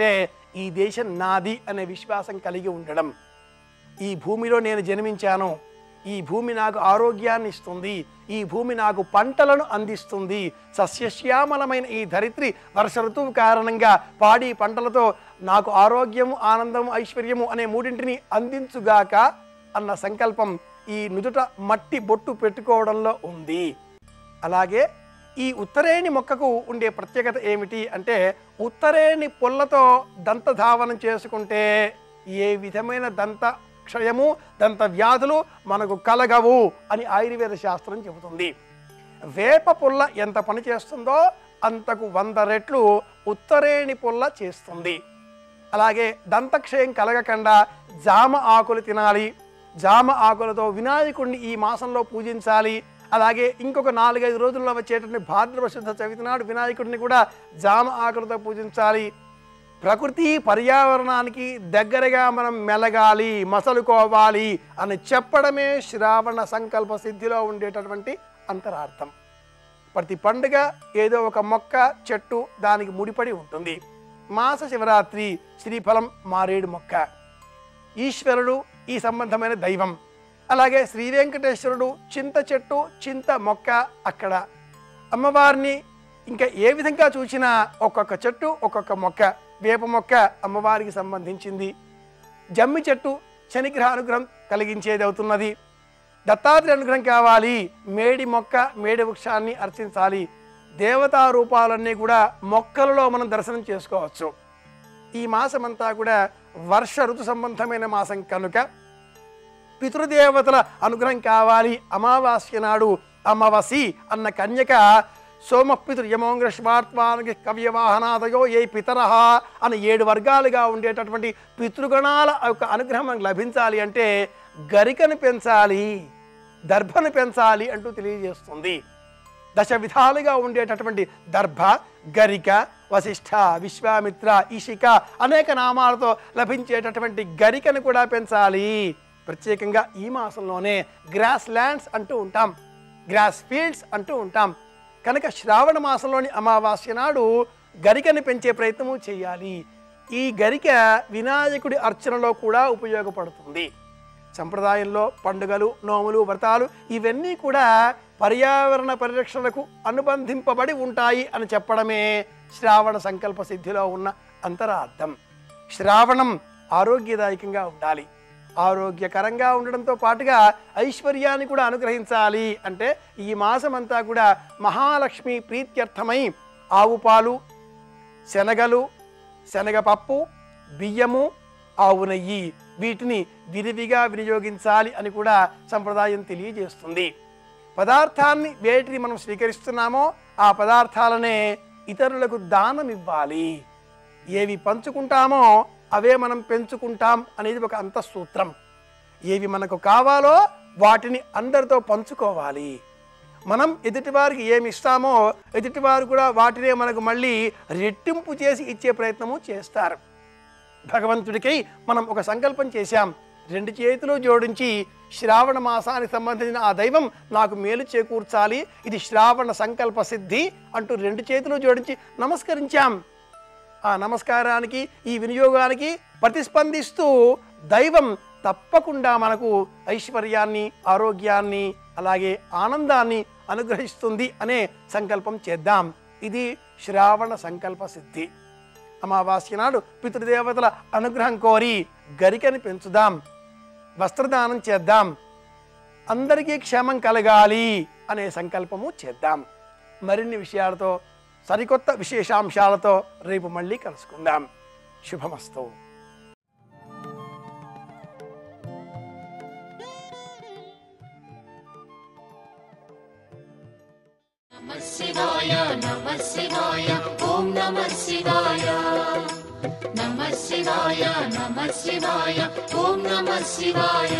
ఈ దేశం నాది అనే విశ్వాసం కలిగి ఉండడం ఈ భూమిలో నేను జన్మించాను ఈ భూమి నాకు ఆరోగ్యాన్ని ఇస్తుంది ఈ భూమి నాకు పంటలను అందిస్తుంది సస్యశ్యామలమైన ఈ ధరిత్రి వర్ష ఋతువు కారణంగా పాడి పంటలతో నాకు ఆరోగ్యము ఆనందము ఐశ్వర్యము అనే మూడింటిని అందించుగాక అన్న సంకల్పం ఈ నుదుట మట్టి బొట్టు పెట్టుకోవడంలో ఉంది అలాగే ఈ ఉత్తరేణి మొక్కకు ఉండే ప్రత్యేకత ఏమిటి అంటే ఉత్తరేణి పుల్లతో దంతధావనం చేసుకుంటే ఏ విధమైన దంత క్షయము దంత వ్యాధులు మనకు కలగవు అని ఆయుర్వేద శాస్త్రం చెబుతుంది వేప పుల్ల ఎంత పని చేస్తుందో అంతకు వంద రెట్లు ఉత్తరేణి పుల్ల చేస్తుంది అలాగే దంతక్షయం కలగకుండా జామ ఆకులు తినాలి జామ ఆకులతో వినాయకుడిని ఈ మాసంలో పూజించాలి అలాగే ఇంకొక నాలుగైదు రోజుల్లో వచ్చేటువంటి భాద్రవ శుద్ధ చవితి నాడు వినాయకుడిని కూడా జామ ఆకులతో పూజించాలి ప్రకృతి పర్యావరణానికి దగ్గరగా మనం మెలగాలి మసలుకోవాలి అని చెప్పడమే శ్రావణ సంకల్ప సిద్ధిలో ఉండేటటువంటి అంతరార్థం ప్రతి పండుగ ఏదో ఒక మొక్క చెట్టు దానికి ముడిపడి ఉంటుంది మాస శివరాత్రి శ్రీఫలం మారేడు మొక్క ఈశ్వరుడు ఈ సంబంధమైన దైవం అలాగే శ్రీ వెంకటేశ్వరుడు చింత చెట్టు చింత మొక్క అక్కడ అమ్మవారిని ఇంకా ఏ విధంగా చూసినా ఒక్కొక్క చెట్టు ఒక్కొక్క మొక్క వేప మొక్క అమ్మవారికి సంబంధించింది జమ్మి చెట్టు శనిగ్రహ అనుగ్రహం కలిగించేది అవుతున్నది దత్తాత్రేయ అనుగ్రహం కావాలి మేడి మొక్క మేడి వృక్షాన్ని అర్చించాలి దేవతా రూపాలన్నీ కూడా మొక్కలలో మనం దర్శనం చేసుకోవచ్చు ఈ మాసమంతా కూడా వర్ష ఋతు సంబంధమైన మాసం కనుక పితృదేవతల అనుగ్రహం కావాలి అమావాస్య నాడు అమావాసి అన్న కన్యక సోమపితృ యమోంగ్రష్మాత్మానికి కవ్యవాహనాదయో ఏ పితరహ అని ఏడు వర్గాలుగా ఉండేటటువంటి పితృగణాల యొక్క అనుగ్రహం మనకు లభించాలి అంటే గరికను పెంచాలి దర్భను పెంచాలి అంటూ తెలియజేస్తుంది దశ విధాలుగా ఉండేటటువంటి దర్భ గరిక వశిష్ఠ విశ్వామిత్ర ఇషిక అనేక నామాలతో లభించేటటువంటి గరికను కూడా పెంచాలి ప్రత్యేకంగా ఈ మాసంలోనే గ్రాస్ ల్యాండ్స్ అంటూ ఉంటాం గ్రాస్ ఫీల్డ్స్ అంటూ ఉంటాం కనుక శ్రావణ మాసంలోని అమావాస్య నాడు గరికని పెంచే ప్రయత్నము చేయాలి ఈ గరిక వినాయకుడి అర్చనలో కూడా ఉపయోగపడుతుంది సంప్రదాయంలో పండుగలు నోములు వ్రతాలు ఇవన్నీ కూడా పర్యావరణ పరిరక్షణకు అనుబంధింపబడి ఉంటాయి అని చెప్పడమే శ్రావణ సంకల్ప సిద్ధిలో ఉన్న అంతరార్థం శ్రావణం ఆరోగ్యదాయకంగా ఉండాలి ఆరోగ్యకరంగా ఉండడంతో పాటుగా ఐశ్వర్యాన్ని కూడా అనుగ్రహించాలి అంటే ఈ మాసం అంతా కూడా మహాలక్ష్మి ప్రీత్యర్థమై ఆవు పాలు శనగలు శనగపప్పు బియ్యము ఆవు నెయ్యి వీటిని విరివిగా వినియోగించాలి అని కూడా సంప్రదాయం తెలియజేస్తుంది పదార్థాన్ని వేటిని మనం స్వీకరిస్తున్నామో ఆ పదార్థాలనే ఇతరులకు దానం ఇవ్వాలి ఏవి పంచుకుంటామో అవే మనం పెంచుకుంటాం అనేది ఒక అంతఃసూత్రం ఏవి మనకు కావాలో వాటిని అందరితో పంచుకోవాలి మనం ఎదుటివారికి ఏమి ఇస్తామో ఎదుటివారు కూడా వాటినే మనకు మళ్ళీ రెట్టింపు చేసి ఇచ్చే ప్రయత్నము చేస్తారు భగవంతుడికై మనం ఒక సంకల్పం చేశాం రెండు చేతులు జోడించి శ్రావణ మాసానికి సంబంధించిన ఆ దైవం నాకు మేలు చేకూర్చాలి ఇది శ్రావణ సంకల్ప సిద్ధి అంటూ రెండు చేతులు జోడించి నమస్కరించాం ఆ నమస్కారానికి ఈ వినియోగానికి ప్రతిస్పందిస్తూ దైవం తప్పకుండా మనకు ఐశ్వర్యాన్ని ఆరోగ్యాన్ని అలాగే ఆనందాన్ని అనుగ్రహిస్తుంది అనే సంకల్పం చేద్దాం ఇది శ్రావణ సంకల్ప సిద్ధి అమావాస్య నాడు పితృదేవతల అనుగ్రహం కోరి గరికని పెంచుదాం వస్త్రదానం చేద్దాం అందరికీ క్షేమం కలగాలి అనే సంకల్పము చేద్దాం మరిన్ని విషయాలతో సరికొత్త విశేషాంశాలతో రేపు మళ్ళీ కలుసుకుందాం శుభమస్తు నమ శివాయ నమ శివాయ ఓం నమ శివాయ నమ శివాయ నమ శివాయ ఓం నమ శివాయ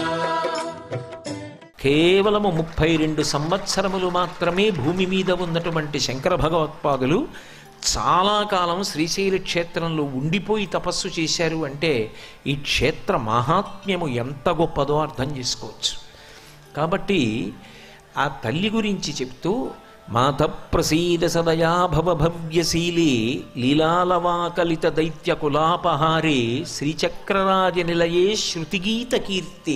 కేవలము ముప్పై రెండు సంవత్సరములు మాత్రమే భూమి మీద ఉన్నటువంటి శంకర భగవత్పాదులు చాలా కాలం శ్రీశైల క్షేత్రంలో ఉండిపోయి తపస్సు చేశారు అంటే ఈ క్షేత్ర మహాత్మ్యము ఎంత గొప్పదో అర్థం చేసుకోవచ్చు కాబట్టి ఆ తల్లి గురించి చెప్తూ మాత ప్రసీద సదయా భవ భవ్యశీలే లీలాలవాకలిత దైత్య కులాపహారే శ్రీచక్రరాజ నిలయే శృతిగీత కీర్తి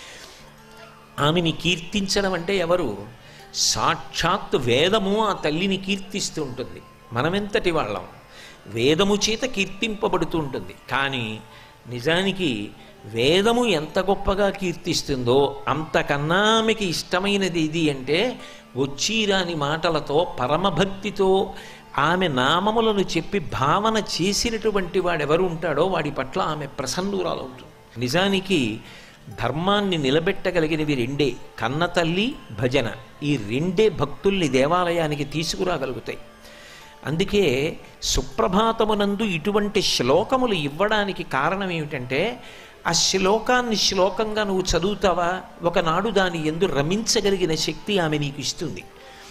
ఆమెని కీర్తించడం అంటే ఎవరు సాక్షాత్ వేదము ఆ తల్లిని కీర్తిస్తూ ఉంటుంది మనమెంతటి వాళ్ళం వేదము చేత కీర్తింపబడుతూ ఉంటుంది కానీ నిజానికి వేదము ఎంత గొప్పగా కీర్తిస్తుందో అంతకన్నా ఆమెకి ఇష్టమైనది ఇది అంటే వచ్చిరాని మాటలతో పరమభక్తితో ఆమె నామములను చెప్పి భావన చేసినటువంటి వాడెవరు ఉంటాడో వాడి పట్ల ఆమె ప్రసన్నురాలవుతుంది నిజానికి ధర్మాన్ని నిలబెట్టగలిగినవి రెండే కన్న తల్లి భజన ఈ రెండే భక్తుల్ని దేవాలయానికి తీసుకురాగలుగుతాయి అందుకే సుప్రభాతమునందు ఇటువంటి శ్లోకములు ఇవ్వడానికి కారణం ఏమిటంటే ఆ శ్లోకాన్ని శ్లోకంగా నువ్వు చదువుతావా ఒకనాడు దాని ఎందు రమించగలిగిన శక్తి ఆమె నీకు ఇస్తుంది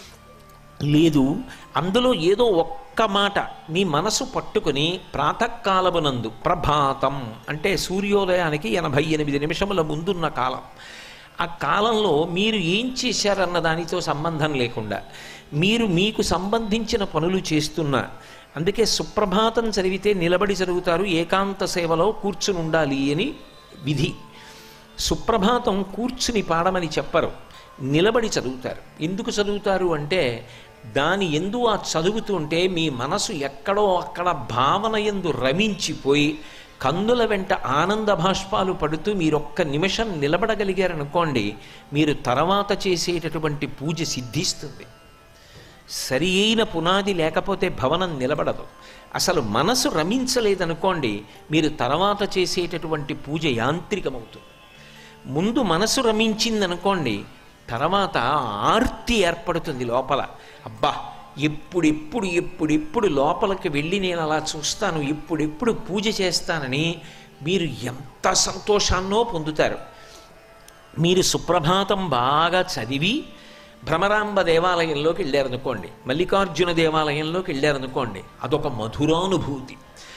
లేదు అందులో ఏదో ఒక్క మాట మీ మనసు పట్టుకుని ప్రాతకాలమునందు ప్రభాతం అంటే సూర్యోదయానికి ఎనభై ఎనిమిది నిమిషముల ముందున్న కాలం ఆ కాలంలో మీరు ఏం చేశారన్న దానితో సంబంధం లేకుండా మీరు మీకు సంబంధించిన పనులు చేస్తున్నా అందుకే సుప్రభాతం చదివితే నిలబడి చదువుతారు ఏకాంత సేవలో కూర్చుని ఉండాలి అని విధి సుప్రభాతం కూర్చుని పాడమని చెప్పరు నిలబడి చదువుతారు ఎందుకు చదువుతారు అంటే దాని ఎందు ఆ చదువుతుంటే మీ మనసు ఎక్కడో అక్కడ భావన ఎందు రమించిపోయి కందుల వెంట ఆనంద భాష్పాలు పడుతూ మీరు ఒక్క నిమిషం నిలబడగలిగారనుకోండి మీరు తర్వాత చేసేటటువంటి పూజ సిద్ధిస్తుంది సరి అయిన పునాది లేకపోతే భవనం నిలబడదు అసలు మనసు రమించలేదనుకోండి మీరు తర్వాత చేసేటటువంటి పూజ యాంత్రికమవుతుంది ముందు మనసు రమించిందనుకోండి తర్వాత ఆర్తి ఏర్పడుతుంది లోపల అబ్బా ఎప్పుడెప్పుడు ఎప్పుడెప్పుడు లోపలికి వెళ్ళి నేను అలా చూస్తాను ఎప్పుడెప్పుడు పూజ చేస్తానని మీరు ఎంత సంతోషాన్నో పొందుతారు మీరు సుప్రభాతం బాగా చదివి భ్రమరాంబ దేవాలయంలోకి వెళ్ళారనుకోండి మల్లికార్జున దేవాలయంలోకి వెళ్ళారనుకోండి అదొక మధురానుభూతి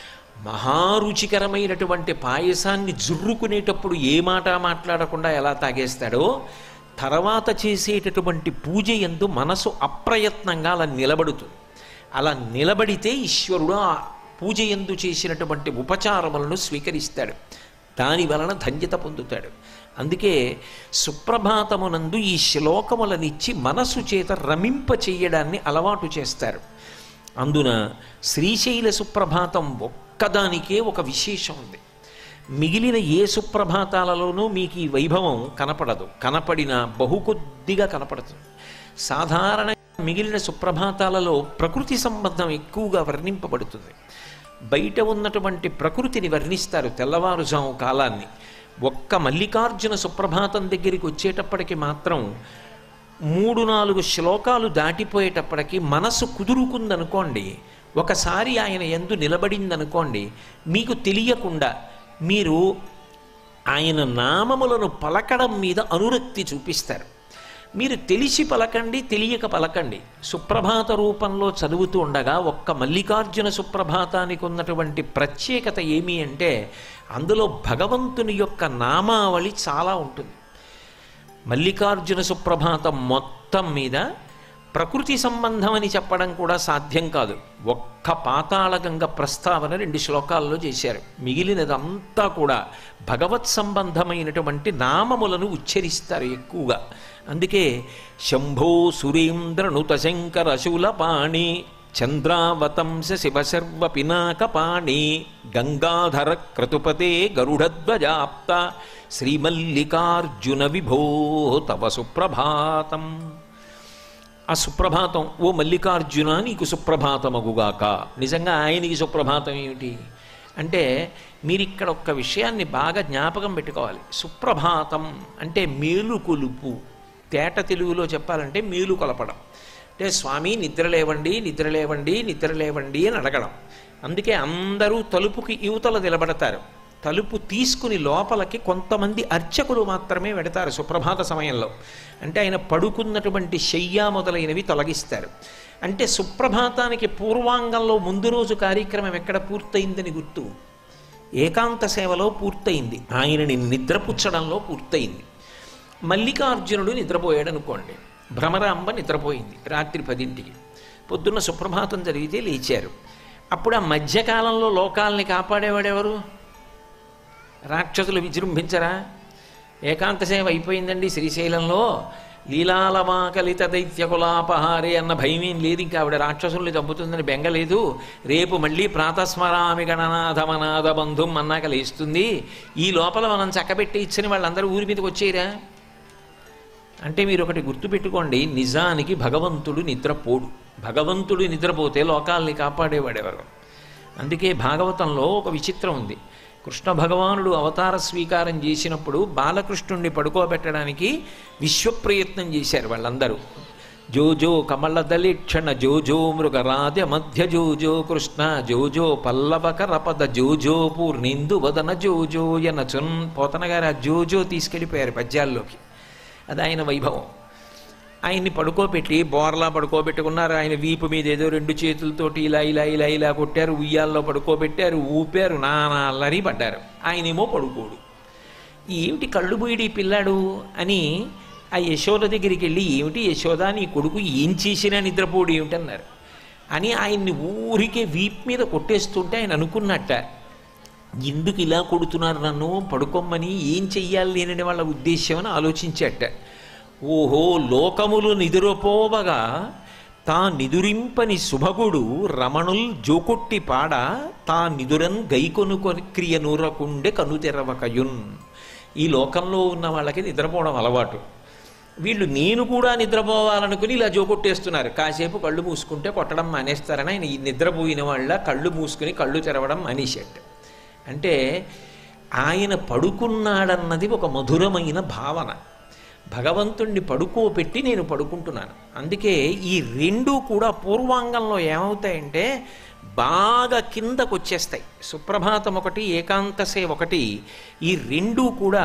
మహారుచికరమైనటువంటి పాయసాన్ని జుర్రుకునేటప్పుడు ఏ మాట మాట్లాడకుండా ఎలా తాగేస్తాడో తర్వాత చేసేటటువంటి పూజ ఎందు మనసు అప్రయత్నంగా అలా నిలబడుతుంది అలా నిలబడితే ఈశ్వరుడు ఆ పూజ ఎందు చేసినటువంటి ఉపచారములను స్వీకరిస్తాడు దాని వలన ధన్యత పొందుతాడు అందుకే సుప్రభాతమునందు ఈ శ్లోకములనిచ్చి మనసు చేత రమింప చెయ్యడాన్ని అలవాటు చేస్తారు అందున శ్రీశైల సుప్రభాతం ఒక్కదానికే ఒక విశేషం ఉంది మిగిలిన ఏ సుప్రభాతాలలోనూ మీకు ఈ వైభవం కనపడదు కనపడిన బహు కొద్దిగా కనపడుతుంది సాధారణ మిగిలిన సుప్రభాతాలలో ప్రకృతి సంబంధం ఎక్కువగా వర్ణింపబడుతుంది బయట ఉన్నటువంటి ప్రకృతిని వర్ణిస్తారు తెల్లవారుజాము కాలాన్ని ఒక్క మల్లికార్జున సుప్రభాతం దగ్గరికి వచ్చేటప్పటికి మాత్రం మూడు నాలుగు శ్లోకాలు దాటిపోయేటప్పటికి మనసు కుదురుకుందనుకోండి ఒకసారి ఆయన ఎందు నిలబడిందనుకోండి మీకు తెలియకుండా మీరు ఆయన నామములను పలకడం మీద అనురక్తి చూపిస్తారు మీరు తెలిసి పలకండి తెలియక పలకండి సుప్రభాత రూపంలో చదువుతూ ఉండగా ఒక్క మల్లికార్జున సుప్రభాతానికి ఉన్నటువంటి ప్రత్యేకత ఏమి అంటే అందులో భగవంతుని యొక్క నామావళి చాలా ఉంటుంది మల్లికార్జున సుప్రభాతం మొత్తం మీద ప్రకృతి సంబంధం అని చెప్పడం కూడా సాధ్యం కాదు ఒక్క పాతాళగంగ ప్రస్తావన రెండు శ్లోకాల్లో చేశారు మిగిలినదంతా కూడా భగవత్ సంబంధమైనటువంటి నామములను ఉచ్చరిస్తారు ఎక్కువగా అందుకే శంభో సురేంద్రనుత శంకర శూలపాణి చంద్రావతంస శివశర్వ పినాకపాణి గంగాధర క్రతుపతే గరుడధ్వజాప్త శ్రీమల్లికార్జున విభో తవ సుప్రభాతం ఆ సుప్రభాతం ఓ మల్లికార్జున నీకు సుప్రభాతమగుగాక నిజంగా ఆయనకి సుప్రభాతం ఏమిటి అంటే మీరు ఇక్కడ ఒక్క విషయాన్ని బాగా జ్ఞాపకం పెట్టుకోవాలి సుప్రభాతం అంటే మేలు కొలుపు తేట తెలుగులో చెప్పాలంటే మేలు కొలపడం అంటే స్వామి నిద్ర లేవండి నిద్ర లేవండి నిద్ర లేవండి అని అడగడం అందుకే అందరూ తలుపుకి యువతల నిలబడతారు తలుపు తీసుకుని లోపలికి కొంతమంది అర్చకులు మాత్రమే పెడతారు సుప్రభాత సమయంలో అంటే ఆయన పడుకున్నటువంటి శయ్య మొదలైనవి తొలగిస్తారు అంటే సుప్రభాతానికి పూర్వాంగంలో ముందు రోజు కార్యక్రమం ఎక్కడ పూర్తయిందని గుర్తు ఏకాంత సేవలో పూర్తయింది ఆయనని నిద్రపుచ్చడంలో పూర్తయింది మల్లికార్జునుడు నిద్రపోయాడు అనుకోండి భ్రమరాంబ నిద్రపోయింది రాత్రి పదింటికి పొద్దున్న సుప్రభాతం జరిగితే లేచారు అప్పుడు ఆ మధ్యకాలంలో లోకాల్ని కాపాడేవాడెవరు రాక్షసులు విజృంభించరా ఏకాంత సేవ అయిపోయిందండి శ్రీశైలంలో లీలాలమాకలిత దైత్యకులాపహారే అన్న భయమేం లేదు ఇంకా ఆవిడ రాక్షసుల్ని చంపుతుందని బెంగలేదు రేపు మళ్ళీ ప్రాతస్మరామి గణనాథమనాథ బంధుం అన్నాక లేస్తుంది ఈ లోపల మనం చక్కబెట్టి ఇచ్చిన వాళ్ళందరూ ఊరి మీదకి వచ్చేయరా అంటే మీరు ఒకటి గుర్తుపెట్టుకోండి నిజానికి భగవంతుడు నిద్రపోడు భగవంతుడు నిద్రపోతే లోకాల్ని కాపాడేవాడెవరు అందుకే భాగవతంలో ఒక విచిత్రం ఉంది కృష్ణ భగవానుడు అవతార స్వీకారం చేసినప్పుడు బాలకృష్ణుణ్ణి పడుకోబెట్టడానికి విశ్వప్రయత్నం చేశారు వాళ్ళందరూ జోజో కమలదలిక్షణ జోజో మృగరాధ్య మధ్య జోజో కృష్ణ జోజో పల్లవకరపద జోజో పూర్ణిందు వదన జోజో యనచున్ పోతన గారు ఆ జోజో తీసుకెళ్ళిపోయారు పద్యాల్లోకి అది ఆయన వైభవం ఆయన్ని పడుకోబెట్టి బోర్లా పడుకోబెట్టుకున్నారు ఆయన వీపు మీద ఏదో రెండు చేతులతోటి ఇలా ఇలా ఇలా ఇలా కొట్టారు ఉయ్యాల్లో పడుకోబెట్టారు ఊపారు నానా అల్లరి పడ్డారు ఆయనేమో పడుకోడు ఏమిటి కళ్ళు బోయిడి పిల్లాడు అని ఆ యశోద దగ్గరికి వెళ్ళి ఏమిటి యశోద నీ కొడుకు ఏం చేసినా నిద్రపోడు ఏమిటన్నారు అని ఆయన్ని ఊరికే వీప్ మీద కొట్టేస్తుంటే ఆయన అనుకున్నట్ట ఎందుకు ఇలా కొడుతున్నారు నన్ను పడుకోమని ఏం చెయ్యాలి లేనని వాళ్ళ ఉద్దేశం అని ఆలోచించట ఓహో లోకములు నిదురపోవగా తా నిదురింపని శుభగుడు రమణుల్ జోకొట్టి పాడ తా నిదురన్ గైకొను క్రియ నూరకుండే కనుతెరవకయున్ ఈ లోకంలో ఉన్న వాళ్ళకి నిద్రపోవడం అలవాటు వీళ్ళు నేను కూడా నిద్రపోవాలనుకుని ఇలా జోకొట్టేస్తున్నారు కాసేపు కళ్ళు మూసుకుంటే కొట్టడం మానేస్తారని ఆయన ఈ నిద్రపోయిన వాళ్ళ కళ్ళు మూసుకుని కళ్ళు తెరవడం మానేసేట అంటే ఆయన పడుకున్నాడన్నది ఒక మధురమైన భావన భగవంతుణ్ణి పడుకోపెట్టి నేను పడుకుంటున్నాను అందుకే ఈ రెండు కూడా పూర్వాంగంలో ఏమవుతాయంటే బాగా కిందకు వచ్చేస్తాయి సుప్రభాతం ఒకటి ఏకాంతసే ఒకటి ఈ రెండు కూడా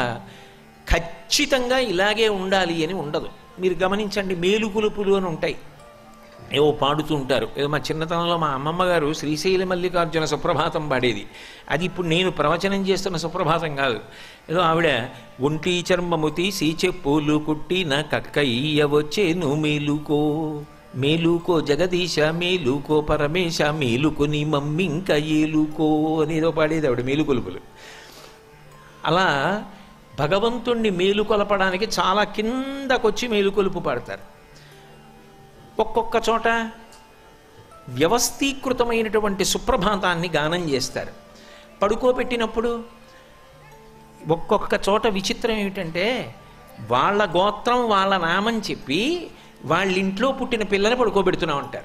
ఖచ్చితంగా ఇలాగే ఉండాలి అని ఉండదు మీరు గమనించండి మేలుకొలుపులు అని ఉంటాయి ఏవో పాడుతూ ఉంటారు ఏదో మా చిన్నతనంలో మా అమ్మమ్మ గారు శ్రీశైల మల్లికార్జున సుప్రభాతం పాడేది అది ఇప్పుడు నేను ప్రవచనం చేస్తున్న సుప్రభాతం కాదు ఏదో ఆవిడ ఒంటి చర్మము తీసి చెప్పులు కుట్టిన కక్కయ్య వచ్చేను మేలుకో మేలుకో జగదీశ మేలుకో పరమేశ మేలుకొని మమ్మింక ఏలుకో అనేదో పాడేది ఆవిడ మేలుకొలుపులు అలా భగవంతుణ్ణి మేలుకొలపడానికి చాలా కిందకొచ్చి మేలుకొలుపు పాడతారు ఒక్కొక్క చోట వ్యవస్థీకృతమైనటువంటి సుప్రభాతాన్ని గానం చేస్తారు పడుకోబెట్టినప్పుడు ఒక్కొక్క చోట విచిత్రం ఏమిటంటే వాళ్ళ గోత్రం వాళ్ళ నామం చెప్పి వాళ్ళ ఇంట్లో పుట్టిన పిల్లని పడుకోబెడుతూనే ఉంటారు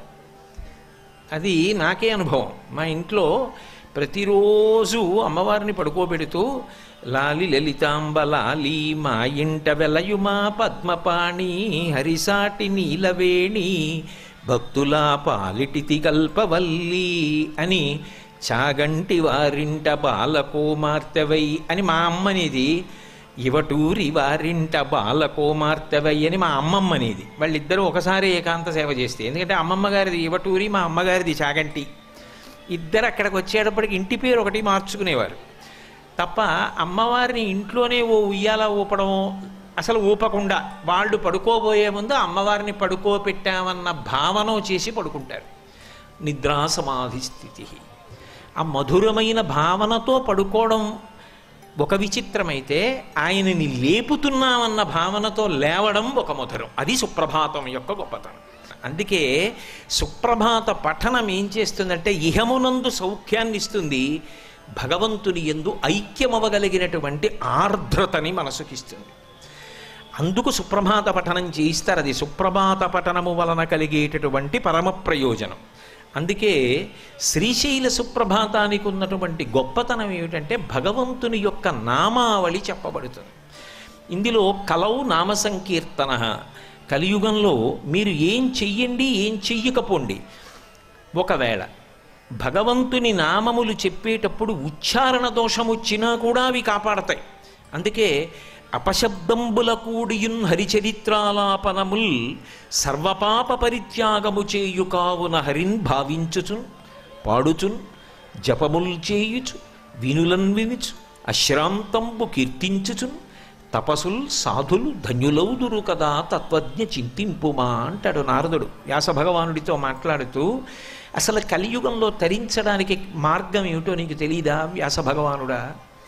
అది నాకే అనుభవం మా ఇంట్లో ప్రతిరోజు అమ్మవారిని పడుకోబెడుతూ లాలి లలితాంబ లాలి మా ఇంట వెలయుమా పద్మపాణి హరిసాటి నీలవేణి భక్తుల పాలిటితి కల్పవల్లి అని చాగంటి వారింట బాలకోమార్తెవై అని మా అమ్మనేది ఇవటూరి వారింట బాలకోమార్తెవై అని మా అమ్మమ్మ అనేది వాళ్ళిద్దరూ ఒకసారి ఏకాంత సేవ చేస్తే ఎందుకంటే అమ్మమ్మ గారిది ఇవటూరి మా అమ్మగారిది చాగంటి ఇద్దరు అక్కడికి వచ్చేటప్పటికి ఇంటి పేరు ఒకటి మార్చుకునేవారు తప్ప అమ్మవారిని ఇంట్లోనే ఓ ఉయ్యాల ఊపడం అసలు ఊపకుండా వాళ్ళు పడుకోబోయే ముందు అమ్మవారిని పడుకోపెట్టామన్న భావన చేసి పడుకుంటారు నిద్రా సమాధి స్థితి ఆ మధురమైన భావనతో పడుకోవడం ఒక విచిత్రమైతే ఆయనని లేపుతున్నామన్న భావనతో లేవడం ఒక మధురం అది సుప్రభాతం యొక్క గొప్పతనం అందుకే సుప్రభాత పఠనం ఏం చేస్తుందంటే ఇహమునందు సౌఖ్యాన్ని ఇస్తుంది భగవంతుని ఎందు ఐక్యమవగలిగినటువంటి ఆర్ద్రతని మనసుకిస్తుంది అందుకు సుప్రభాత పఠనం చేయిస్తారు అది సుప్రభాత పఠనము వలన కలిగేటటువంటి పరమ ప్రయోజనం అందుకే శ్రీశైల సుప్రభాతానికి ఉన్నటువంటి గొప్పతనం ఏమిటంటే భగవంతుని యొక్క నామావళి చెప్పబడుతుంది ఇందులో కలవు నామ సంకీర్తన కలియుగంలో మీరు ఏం చెయ్యండి ఏం చెయ్యకపోండి ఒకవేళ భగవంతుని నామములు చెప్పేటప్పుడు ఉచ్చారణ దోషం వచ్చినా కూడా అవి కాపాడతాయి అందుకే అపశబ్దంబుల కూడియున్ హరిచరిత్రాలాపనముల్ సర్వపాప పరిత్యాగము చేయు కావున హరిన్ భావించుచున్ పాడుచున్ జపముల్ చేయుచు వినులన్ వినుచు అశ్రాంతంబు కీర్తించుచున్ తపసుల్ సాధులు ధన్యులౌదురు కదా తత్వజ్ఞ చింతింపుమా అంటాడు నారదుడు వ్యాస భగవానుడితో మాట్లాడుతూ అసలు కలియుగంలో తరించడానికి మార్గం ఏమిటో నీకు తెలీదా వ్యాస భగవానుడా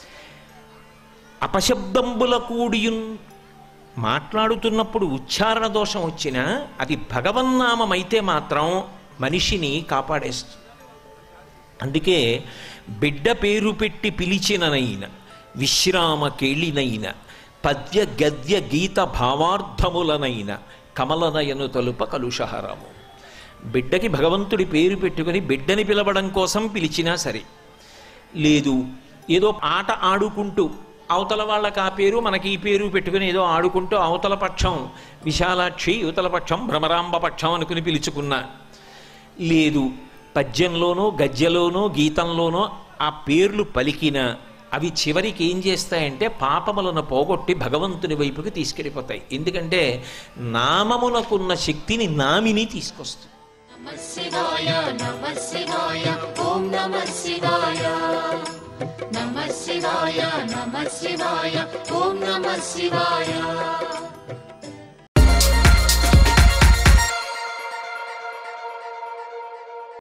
అపశబ్దంబుల కూడియున్ మాట్లాడుతున్నప్పుడు ఉచ్చారణ దోషం వచ్చినా అది భగవన్నామం అయితే మాత్రం మనిషిని కాపాడేస్తుంది అందుకే బిడ్డ పేరు పెట్టి పిలిచిననైన విశ్రామ కేళినైన పద్య గద్య గీత భావార్థములనైన కమలనయను తలుప కలుషహరము బిడ్డకి భగవంతుడి పేరు పెట్టుకుని బిడ్డని పిలవడం కోసం పిలిచినా సరే లేదు ఏదో ఆట ఆడుకుంటూ అవతల వాళ్ళకి ఆ పేరు మనకి ఈ పేరు పెట్టుకుని ఏదో ఆడుకుంటూ అవతల పక్షం విశాలాక్షి యువతల పక్షం భ్రమరాంబ పక్షం అనుకుని పిలుచుకున్నా లేదు పద్యంలోనో గద్యలోనో గీతంలోనో ఆ పేర్లు పలికిన అవి చివరికి ఏం చేస్తాయంటే పాపములను పోగొట్టి భగవంతుని వైపుకి తీసుకెళ్ళిపోతాయి ఎందుకంటే నామమునకున్న శక్తిని నామిని తీసుకొస్తుంది నమ శివాయ నమ శివాయ ఓం నమ శివాయ నమ శివాయ నమ శివాయ ఓం నమ శివాయ